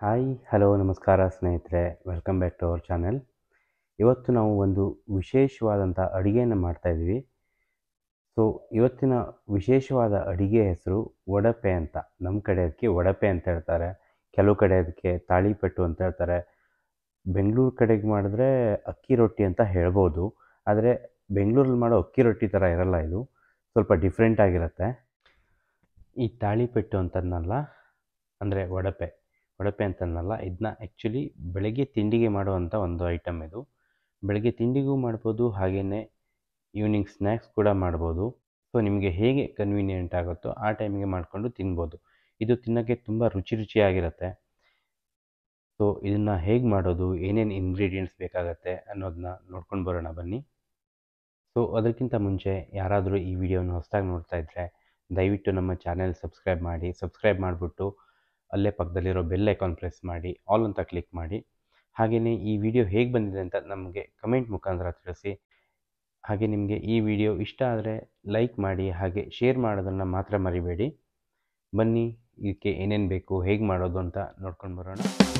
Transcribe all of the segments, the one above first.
hi hello ನಮಸ್ಕಾರ ಸ್ನೇಹಿತರೆ welcome back to our channel ಇವತ್ತು ನಾವು ಒಂದು ವಿಶೇಷವಾದಂಥ ಅಡುಗೆಯನ್ನು ಮಾಡ್ತಾಯಿದ್ವಿ ಸೊ ಇವತ್ತಿನ ವಿಶೇಷವಾದ ಅಡುಗೆ ಹೆಸರು ವಡಪೆ ಅಂತ ನಮ್ಮ ಕಡೆ ಅದಕ್ಕೆ ವಡಪೆ ಅಂತ ಹೇಳ್ತಾರೆ ಕೆಲವು ಕಡೆ ಅದಕ್ಕೆ ತಾಳಿಪೆಟ್ಟು ಅಂತ ಹೇಳ್ತಾರೆ ಬೆಂಗಳೂರು ಕಡೆಗೆ ಮಾಡಿದ್ರೆ ಅಕ್ಕಿ ರೊಟ್ಟಿ ಅಂತ ಹೇಳ್ಬೋದು ಆದರೆ ಬೆಂಗಳೂರಲ್ಲಿ ಮಾಡೋ ಅಕ್ಕಿ ರೊಟ್ಟಿ ಥರ ಇರಲ್ಲ ಇದು ಸ್ವಲ್ಪ ಡಿಫ್ರೆಂಟ್ ಆಗಿರುತ್ತೆ ಈ ತಾಳಿಪೆಟ್ಟು ಅಂತಂದಲ್ಲ ಅಂದರೆ ವಡಪೆ ವಡಪೆ ಅಂತಂದಲ್ಲ ಇದನ್ನ ಆ್ಯಕ್ಚುಲಿ ಬೆಳಗ್ಗೆ ತಿಂಡಿಗೆ ಮಾಡುವಂಥ ಒಂದು ಐಟಮ್ ಇದು ಬೆಳಗ್ಗೆ ತಿಂಡಿಗೂ ಮಾಡ್ಬೋದು ಹಾಗೆಯೇ ಈವ್ನಿಂಗ್ ಸ್ನ್ಯಾಕ್ಸ್ ಕೂಡ ಮಾಡ್ಬೋದು ಸೊ ನಿಮಗೆ ಹೇಗೆ ಕನ್ವೀನಿಯೆಂಟ್ ಆಗುತ್ತೋ ಆ ಟೈಮಿಗೆ ಮಾಡಿಕೊಂಡು ತಿನ್ಬೋದು ಇದು ತಿನ್ನೋಕ್ಕೆ ತುಂಬ ರುಚಿ ರುಚಿಯಾಗಿರುತ್ತೆ ಸೊ ಇದನ್ನು ಹೇಗೆ ಮಾಡೋದು ಏನೇನು ಇಂಗ್ರೀಡಿಯೆಂಟ್ಸ್ ಬೇಕಾಗತ್ತೆ ಅನ್ನೋದನ್ನ ನೋಡ್ಕೊಂಡು ಬರೋಣ ಬನ್ನಿ ಸೊ ಅದಕ್ಕಿಂತ ಮುಂಚೆ ಯಾರಾದರೂ ಈ ವಿಡಿಯೋನ ಹೊಸದಾಗಿ ನೋಡ್ತಾ ಇದ್ದರೆ ದಯವಿಟ್ಟು ನಮ್ಮ ಚಾನೆಲ್ ಸಬ್ಸ್ಕ್ರೈಬ್ ಮಾಡಿ ಸಬ್ಸ್ಕ್ರೈಬ್ ಮಾಡಿಬಿಟ್ಟು ಅಲ್ಲೇ ಪಕ್ಕದಲ್ಲಿರೋ ಬೆಲ್ ಐಕಾನ್ ಪ್ರೆಸ್ ಮಾಡಿ ಆಲ್ ಅಂತ ಕ್ಲಿಕ್ ಮಾಡಿ ಹಾಗೆಯೇ ಈ ವಿಡಿಯೋ ಹೇಗೆ ಬಂದಿದೆ ಅಂತ ನಮಗೆ ಕಮೆಂಟ್ ಮುಖಾಂತರ ತಿಳಿಸಿ ಹಾಗೆ ನಿಮಗೆ ಈ ವಿಡಿಯೋ ಇಷ್ಟ ಆದರೆ ಲೈಕ್ ಮಾಡಿ ಹಾಗೆ ಶೇರ್ ಮಾಡೋದನ್ನು ಮಾತ್ರ ಮರಿಬೇಡಿ ಬನ್ನಿ ಇದಕ್ಕೆ ಏನೇನು ಬೇಕು ಹೇಗೆ ಮಾಡೋದು ಅಂತ ನೋಡ್ಕೊಂಡು ಬರೋಣ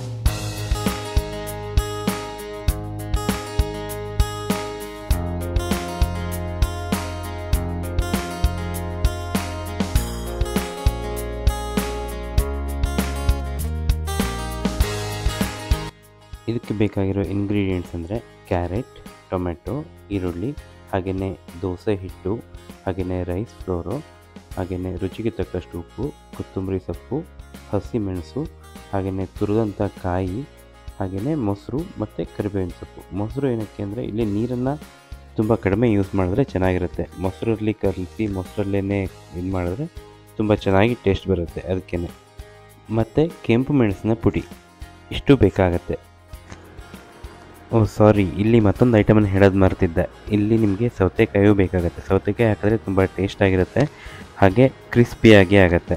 ಇದಕ್ಕೆ ಬೇಕಾಗಿರೋ ಇಂಗ್ರೀಡಿಯೆಂಟ್ಸ್ ಅಂದರೆ ಕ್ಯಾರೆಟ್ ಟೊಮೆಟೊ ಈರುಳ್ಳಿ ಹಾಗೆಯೇ ದೋಸೆ ಹಿಟ್ಟು ಹಾಗೆಯೇ ರೈಸ್ ಫ್ಲೋರು ಹಾಗೆಯೇ ರುಚಿಗೆ ತಕ್ಕಷ್ಟು ಉಪ್ಪು ಕೊತ್ತಂಬರಿ ಸೊಪ್ಪು ಹಸಿಮೆಣಸು ಹಾಗೆಯೇ ತುರಿದಂಥ ಕಾಯಿ ಹಾಗೆಯೇ ಮೊಸರು ಮತ್ತು ಕರಿಬೇವಿನ ಸೊಪ್ಪು ಮೊಸರು ಏನಕ್ಕೆ ಅಂದರೆ ಇಲ್ಲಿ ನೀರನ್ನು ತುಂಬ ಕಡಿಮೆ ಯೂಸ್ ಮಾಡಿದ್ರೆ ಚೆನ್ನಾಗಿರುತ್ತೆ ಮೊಸರಲ್ಲಿ ಕಲಸಿ ಮೊಸರಲ್ಲೇ ಇದು ಮಾಡಿದ್ರೆ ತುಂಬ ಚೆನ್ನಾಗಿ ಟೇಸ್ಟ್ ಬರುತ್ತೆ ಅದಕ್ಕೇ ಮತ್ತು ಕೆಂಪು ಮೆಣಸಿನ ಪುಡಿ ಇಷ್ಟು ಬೇಕಾಗತ್ತೆ ಓ ಸಾರಿ ಇಲ್ಲಿ ಮತ್ತೊಂದು ಐಟಮನ್ನು ಹೇಳೋದು ಮರ್ತಿದ್ದೆ ಇಲ್ಲಿ ನಿಮಗೆ ಸೌತೆಕಾಯಿಯೂ ಬೇಕಾಗುತ್ತೆ ಸೌತೆಕಾಯಿ ಹಾಕಿದ್ರೆ ತುಂಬ ಟೇಸ್ಟ್ ಆಗಿರುತ್ತೆ ಹಾಗೆ ಕ್ರಿಸ್ಪಿಯಾಗಿ ಆಗುತ್ತೆ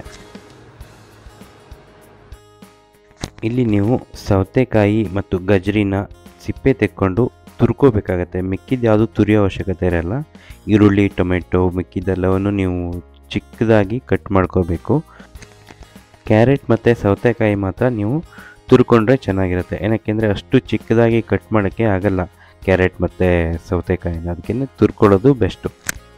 ಇಲ್ಲಿ ನೀವು ಸೌತೆಕಾಯಿ ಮತ್ತು ಗಜ್ರಿನ ಸಿಪ್ಪೆ ತೆಕ್ಕೊಂಡು ತುರ್ಕೋಬೇಕಾಗತ್ತೆ ಮಿಕ್ಕಿದ ಯಾವುದು ತುರಿಯೋ ಅವಶ್ಯಕತೆ ಇರಲ್ಲ ಈರುಳ್ಳಿ ಟೊಮೆಟೊ ಮಿಕ್ಕಿದ್ದೆಲ್ಲವನ್ನು ನೀವು ಚಿಕ್ಕದಾಗಿ ಕಟ್ ಮಾಡ್ಕೋಬೇಕು ಕ್ಯಾರೆಟ್ ಮತ್ತು ಸೌತೆಕಾಯಿ ಮಾತ್ರ ನೀವು ತುರ್ಕೊಂಡ್ರೆ ಚೆನ್ನಾಗಿರುತ್ತೆ ಏನಕ್ಕೆಂದರೆ ಅಷ್ಟು ಚಿಕ್ಕದಾಗಿ ಕಟ್ ಮಾಡೋಕ್ಕೆ ಆಗಲ್ಲ ಕ್ಯಾರೆಟ್ ಮತ್ತು ಸೌತೆಕಾಯಿನ ಅದಕ್ಕೆ ತುರ್ಕೊಳ್ಳೋದು ಬೆಸ್ಟು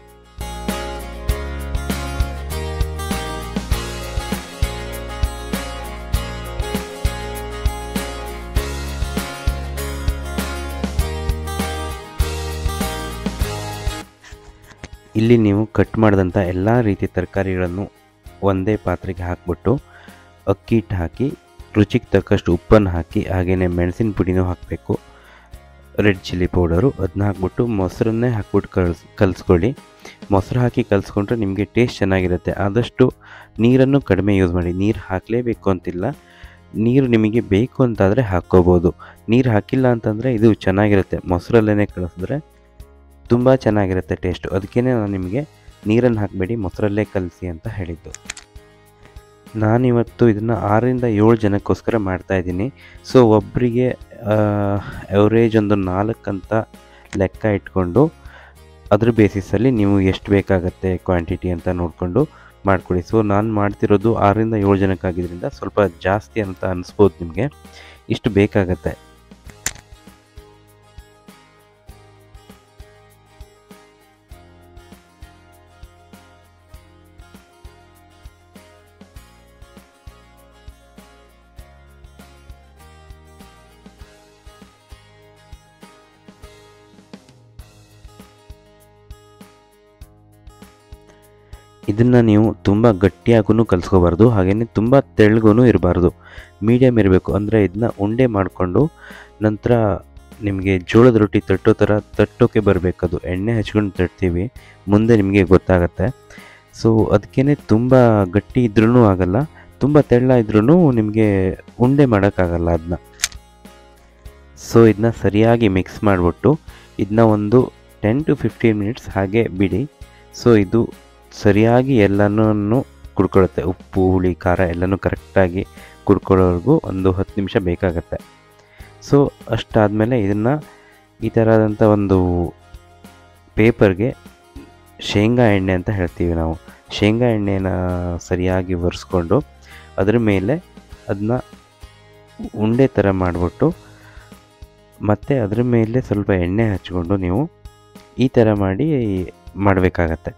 ಇಲ್ಲಿ ನೀವು ಕಟ್ ಮಾಡಿದಂಥ ಎಲ್ಲ ರೀತಿಯ ತರಕಾರಿಗಳನ್ನು ಒಂದೇ ಪಾತ್ರೆಗೆ ಹಾಕ್ಬಿಟ್ಟು ಅಕ್ಕಿ ಹಿಟ್ಟು ಹಾಕಿ ರುಚಿಗೆ ತಕ್ಕಷ್ಟು ಉಪ್ಪನ್ನು ಹಾಕಿ ಹಾಗೆಯೇ ಮೆಣಸಿನ ಪುಡಿನೂ ಹಾಕಬೇಕು ರೆಡ್ ಚಿಲ್ಲಿ ಪೌಡರು ಅದನ್ನ ಹಾಕ್ಬಿಟ್ಟು ಮೊಸರನ್ನೇ ಹಾಕ್ಬಿಟ್ಟು ಕಲ್ಸ್ ಕಲಿಸ್ಕೊಳ್ಳಿ ಮೊಸರು ಹಾಕಿ ಕಲಿಸ್ಕೊಂಡ್ರೆ ನಿಮಗೆ ಟೇಸ್ಟ್ ಚೆನ್ನಾಗಿರುತ್ತೆ ಆದಷ್ಟು ನೀರನ್ನು ಕಡಿಮೆ ಯೂಸ್ ಮಾಡಿ ನೀರು ಹಾಕಲೇಬೇಕು ಅಂತಿಲ್ಲ ನೀರು ನಿಮಗೆ ಬೇಕು ಅಂತಾದರೆ ಹಾಕ್ಕೋಬೋದು ನೀರು ಹಾಕಿಲ್ಲ ಅಂತಂದರೆ ಇದು ಚೆನ್ನಾಗಿರುತ್ತೆ ಮೊಸರಲ್ಲೇ ಕಳಿಸಿದ್ರೆ ತುಂಬ ಚೆನ್ನಾಗಿರುತ್ತೆ ಟೇಸ್ಟು ಅದಕ್ಕೇ ನಾನು ನಿಮಗೆ ನೀರನ್ನು ಹಾಕಬೇಡಿ ಮೊಸರಲ್ಲೇ ಕಲಸಿ ಅಂತ ಹೇಳಿದ್ದು ನಾನಿವತ್ತು ಇದನ್ನು ಆರರಿಂದ ಏಳು ಜನಕ್ಕೋಸ್ಕರ ಮಾಡ್ತಾಯಿದ್ದೀನಿ ಸೊ ಒಬ್ಬರಿಗೆ ಎವರೇಜ್ ಒಂದು ನಾಲ್ಕು ಅಂತ ಲೆಕ್ಕ ಇಟ್ಕೊಂಡು ಅದ್ರ ಬೇಸಿಸಲ್ಲಿ ನೀವು ಎಷ್ಟು ಬೇಕಾಗತ್ತೆ ಕ್ವಾಂಟಿಟಿ ಅಂತ ನೋಡಿಕೊಂಡು ಮಾಡ್ಕೊಳ್ಳಿ ಸೊ ನಾನು ಮಾಡ್ತಿರೋದು ಆರರಿಂದ ಏಳು ಜನಕ್ಕಾಗಿದ್ದರಿಂದ ಸ್ವಲ್ಪ ಜಾಸ್ತಿ ಅಂತ ಅನಿಸ್ಬೋದು ನಿಮಗೆ ಇಷ್ಟು ಬೇಕಾಗತ್ತೆ ಇದನ್ನು ನೀವು ತುಂಬ ಗಟ್ಟಿಯಾಗೂ ಕಲಿಸ್ಕೋಬಾರ್ದು ಹಾಗೆಯೇ ತುಂಬ ತೆಳ್ಳಗೂ ಇರಬಾರ್ದು ಮೀಡಿಯಮ್ ಇರಬೇಕು ಅಂದರೆ ಇದನ್ನ ಉಂಡೆ ಮಾಡಿಕೊಂಡು ನಂತರ ನಿಮಗೆ ಜೋಳದ ರೊಟ್ಟಿ ತಟ್ಟೋ ಥರ ತಟ್ಟೋಕೆ ಬರಬೇಕದು ಎಣ್ಣೆ ಹಚ್ಕೊಂಡು ತಟ್ತೀವಿ ಮುಂದೆ ನಿಮಗೆ ಗೊತ್ತಾಗತ್ತೆ ಸೊ ಅದಕ್ಕೇ ತುಂಬ ಗಟ್ಟಿ ಇದ್ರೂ ಆಗಲ್ಲ ತುಂಬ ತೆಳ್ಳ ಇದ್ರೂ ನಿಮಗೆ ಉಂಡೆ ಮಾಡೋಕ್ಕಾಗಲ್ಲ ಅದನ್ನ ಸೊ ಇದನ್ನ ಸರಿಯಾಗಿ ಮಿಕ್ಸ್ ಮಾಡಿಬಿಟ್ಟು ಇದನ್ನ ಒಂದು ಟೆನ್ ಟು ಫಿಫ್ಟೀನ್ ಮಿನಿಟ್ಸ್ ಹಾಗೆ ಬಿಡಿ ಸೊ ಇದು ಸರಿಯಾಗಿ ಎಲ್ಲನೂ ಕುಡ್ಕೊಳ್ಳುತ್ತೆ ಉಪ್ಪು ಹುಳಿ ಖಾರ ಎಲ್ಲನೂ ಕರೆಕ್ಟಾಗಿ ಕುಡ್ಕೊಳ್ಳೋವರೆಗೂ ಒಂದು ಹತ್ತು ನಿಮಿಷ ಬೇಕಾಗತ್ತೆ ಸೊ ಅಷ್ಟಾದಮೇಲೆ ಇದನ್ನು ಈ ಥರದಂಥ ಒಂದು ಪೇಪರ್ಗೆ ಶೇಂಗಾ ಎಣ್ಣೆ ಅಂತ ಹೇಳ್ತೀವಿ ನಾವು ಶೇಂಗಾ ಎಣ್ಣೆನ ಸರಿಯಾಗಿ ಒರೆಸ್ಕೊಂಡು ಅದ್ರ ಮೇಲೆ ಅದನ್ನ ಉಂಡೆ ಥರ ಮಾಡಿಬಿಟ್ಟು ಮತ್ತು ಅದ್ರ ಮೇಲೆ ಸ್ವಲ್ಪ ಎಣ್ಣೆ ಹಚ್ಕೊಂಡು ನೀವು ಈ ಥರ ಮಾಡಿ ಮಾಡಬೇಕಾಗತ್ತೆ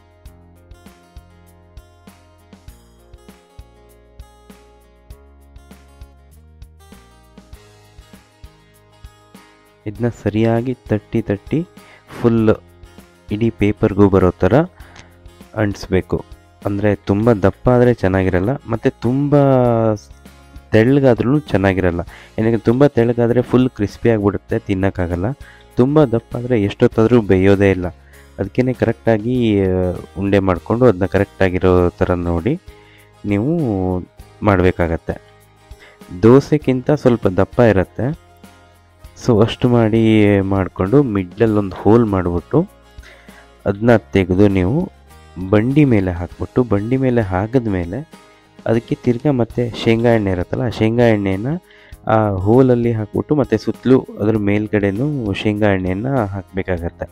ಇದನ್ನ ಸರಿಯಾಗಿ ತಟ್ಟಿ ತಟ್ಟಿ ಫುಲ್ ಇಡೀ ಪೇಪರ್ಗೂ ಬರೋ ಥರ ಅಂಟಿಸ್ಬೇಕು ಅಂದರೆ ತುಂಬ ದಪ್ಪ ಆದರೆ ಚೆನ್ನಾಗಿರಲ್ಲ ಮತ್ತು ತುಂಬ ತೆಳ್ಳಗಾದ್ರೂ ಚೆನ್ನಾಗಿರಲ್ಲ ಏನಕ್ಕೆ ತುಂಬ ತೆಳ್ಳಗಾದರೆ ಫುಲ್ ಕ್ರಿಸ್ಪಿ ಆಗಿಬಿಡುತ್ತೆ ತಿನ್ನೋಕ್ಕಾಗಲ್ಲ ತುಂಬ ದಪ್ಪ ಆದರೆ ಎಷ್ಟೊತ್ತಾದರೂ ಬೇಯೋದೇ ಇಲ್ಲ ಅದಕ್ಕೇ ಕರೆಕ್ಟಾಗಿ ಉಂಡೆ ಮಾಡಿಕೊಂಡು ಅದನ್ನ ಕರೆಕ್ಟಾಗಿರೋ ಥರ ನೋಡಿ ನೀವು ಮಾಡಬೇಕಾಗತ್ತೆ ದೋಸೆಗಿಂತ ಸ್ವಲ್ಪ ದಪ್ಪ ಇರುತ್ತೆ ಸೊ ಅಷ್ಟು ಮಾಡಿ ಮಾಡಿಕೊಂಡು ಮಿಡ್ಲಲ್ಲಿ ಒಂದು ಹೋಲ್ ಮಾಡಿಬಿಟ್ಟು ಅದನ್ನ ತೆಗೆದು ನೀವು ಬಂಡಿ ಮೇಲೆ ಹಾಕ್ಬಿಟ್ಟು ಬಂಡಿ ಮೇಲೆ ಹಾಕಿದ ಮೇಲೆ ಅದಕ್ಕೆ ತಿರ್ಗಾ ಮತ್ತೆ ಶೇಂಗಾ ಎಣ್ಣೆ ಇರುತ್ತಲ್ಲ ಆ ಶೇಂಗಾ ಎಣ್ಣೆನ ಆ ಹೋಲಲ್ಲಿ ಹಾಕ್ಬಿಟ್ಟು ಮತ್ತೆ ಸುತ್ತಲೂ ಅದ್ರ ಮೇಲ್ಗಡೆನೂ ಶೇಂಗಾ ಎಣ್ಣೆನ ಹಾಕಬೇಕಾಗತ್ತೆ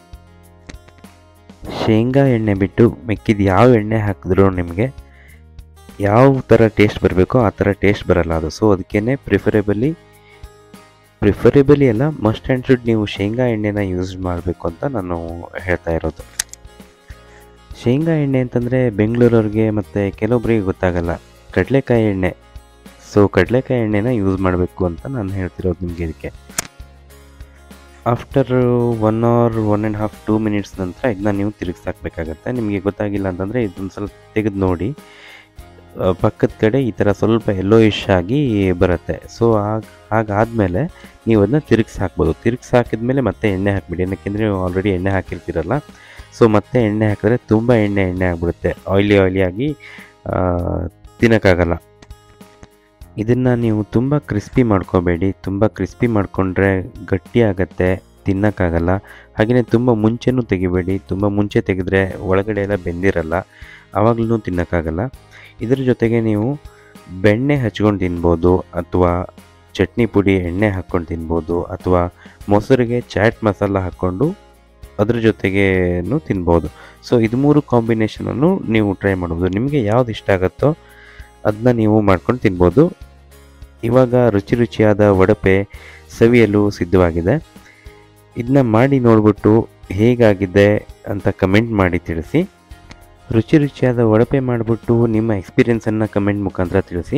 ಶೇಂಗಾ ಎಣ್ಣೆ ಬಿಟ್ಟು ಮಿಕ್ಕಿದ ಯಾವ ಎಣ್ಣೆ ಹಾಕಿದ್ರೂ ನಿಮಗೆ ಯಾವ ಥರ ಟೇಸ್ಟ್ ಬರಬೇಕೋ ಆ ಥರ ಟೇಸ್ಟ್ ಬರಲ್ಲ ಅದು ಸೊ ಅದಕ್ಕೇ ಪ್ರಿಫರೇಬಲಿ ಪ್ರಿಫರೇಬಲಿ ಅಲ್ಲ ಮಸ್ಟ್ ಆ್ಯಂಡ್ ಶುಡ್ ನೀವು ಶೇಂಗಾ ಎಣ್ಣೆನ ಯೂಸ್ ಮಾಡಬೇಕು ಅಂತ ನಾನು ಹೇಳ್ತಾ ಇರೋದು ಶೇಂಗಾ ಎಣ್ಣೆ ಅಂತಂದರೆ ಬೆಂಗಳೂರವ್ರಿಗೆ ಮತ್ತು ಕೆಲವೊಬ್ಬರಿಗೆ ಗೊತ್ತಾಗಲ್ಲ ಕಡಲೆಕಾಯಿ ಎಣ್ಣೆ ಸೊ ಕಡಲೆಕಾಯಿ ಎಣ್ಣೆನ ಯೂಸ್ ಮಾಡಬೇಕು ಅಂತ ನಾನು ಹೇಳ್ತಿರೋದು ನಿಮಗೆ ಇದಕ್ಕೆ after one hour one and half two minutes ನಂತರ ಇದನ್ನ ನೀವು ತಿರುಗಿಸಾಕ್ಬೇಕಾಗತ್ತೆ ನಿಮಗೆ ಗೊತ್ತಾಗಿಲ್ಲ ಅಂತಂದರೆ ಇದೊಂದು ಸ್ವಲ್ಪ ತೆಗೆದು ನೋಡಿ ಪಕ್ಕದ ಕಡೆ ಈ ಥರ ಸ್ವಲ್ಪ ಎಲ್ಲೋಯಿಶ್ ಆಗಿ ಬರುತ್ತೆ ಸೊ ಆಗ ಹಾಗಾದಮೇಲೆ ನೀವು ಅದನ್ನ ತಿರುಗಿಸಿ ಹಾಕ್ಬೋದು ತಿರುಗಿಸಿ ಹಾಕಿದ್ಮೇಲೆ ಮತ್ತೆ ಎಣ್ಣೆ ಹಾಕ್ಬಿಡಿ ಏನಕ್ಕೆಂದರೆ ನೀವು ಆಲ್ರೆಡಿ ಎಣ್ಣೆ ಹಾಕಿರ್ತೀರಲ್ಲ ಸೊ ಮತ್ತೆ ಎಣ್ಣೆ ಹಾಕಿದ್ರೆ ತುಂಬ ಎಣ್ಣೆ ಎಣ್ಣೆ ಆಗಿಬಿಡುತ್ತೆ ಆಯ್ಲಿ ಆಯ್ಲಿ ಆಗಿ ತಿನ್ನೋಕ್ಕಾಗಲ್ಲ ಇದನ್ನು ನೀವು ತುಂಬ ಕ್ರಿಸ್ಪಿ ಮಾಡ್ಕೋಬೇಡಿ ತುಂಬ ಕ್ರಿಸ್ಪಿ ಮಾಡಿಕೊಂಡ್ರೆ ಗಟ್ಟಿ ಆಗುತ್ತೆ ತಿನ್ನೋಕ್ಕಾಗಲ್ಲ ಹಾಗೆಯೇ ತುಂಬ ಮುಂಚೆನೂ ತೆಗಿಬೇಡಿ ತುಂಬ ಮುಂಚೆ ತೆಗೆದ್ರೆ ಒಳಗಡೆ ಎಲ್ಲ ಬೆಂದಿರಲ್ಲ ಆವಾಗಲೂ ತಿನ್ನೋಕ್ಕಾಗಲ್ಲ ಇದ್ರ ಜೊತೆಗೆ ನೀವು ಬೆಣ್ಣೆ ಹಚ್ಕೊಂಡು ತಿನ್ಬೋದು ಅಥವಾ ಚಟ್ನಿ ಪುಡಿ ಎಣ್ಣೆ ಹಾಕ್ಕೊಂಡು ತಿನ್ಬೋದು ಅಥವಾ ಮೊಸರಿಗೆ ಚಾಟ್ ಮಸಾಲ ಹಾಕ್ಕೊಂಡು ಅದ್ರ ಜೊತೆಗೇನು ತಿನ್ಬೋದು ಸೊ ಇದು ಮೂರು ಕಾಂಬಿನೇಷನನ್ನು ನೀವು ಟ್ರೈ ಮಾಡ್ಬೋದು ನಿಮಗೆ ಯಾವ್ದು ಇಷ್ಟ ಆಗುತ್ತೋ ಅದನ್ನ ನೀವು ಮಾಡ್ಕೊಂಡು ತಿನ್ಬೋದು ಇವಾಗ ರುಚಿ ರುಚಿಯಾದ ವಡಪೆ ಸವಿಯಲು ಸಿದ್ಧವಾಗಿದೆ ಇದನ್ನ ಮಾಡಿ ನೋಡ್ಬಿಟ್ಟು ಹೇಗಾಗಿದೆ ಅಂತ ಕಮೆಂಟ್ ಮಾಡಿ ತಿಳಿಸಿ ರುಚಿ ರುಚಿಯಾದ ವಡಪೆ ಮಾಡಿಬಿಟ್ಟು ನಿಮ್ಮ ಎಕ್ಸ್ಪೀರಿಯೆನ್ಸನ್ನು ಕಮೆಂಟ್ ಮುಖಾಂತರ ತಿಳಿಸಿ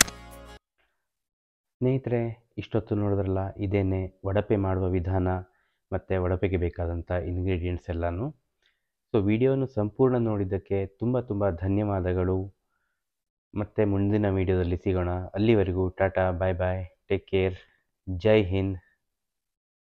ಸ್ನೇಹಿತರೆ ಇಷ್ಟೊತ್ತು ನೋಡಿದ್ರಲ್ಲ ಇದೇನೆ ವಡಪೆ ಮಾಡುವ ವಿಧಾನ ಮತ್ತು ವಡಪೆಗೆ ಬೇಕಾದಂಥ ಇಂಗ್ರೀಡಿಯೆಂಟ್ಸ್ ಎಲ್ಲನೂ ಸೊ ವಿಡಿಯೋನು ಸಂಪೂರ್ಣ ನೋಡಿದ್ದಕ್ಕೆ ತುಂಬ ತುಂಬ ಧನ್ಯವಾದಗಳು ಮತ್ತೆ ಮುಂದಿನ ವಿಡಿಯೋದಲ್ಲಿ ಸಿಗೋಣ ಅಲ್ಲಿವರೆಗೂ tata bye bye take care Jai Hind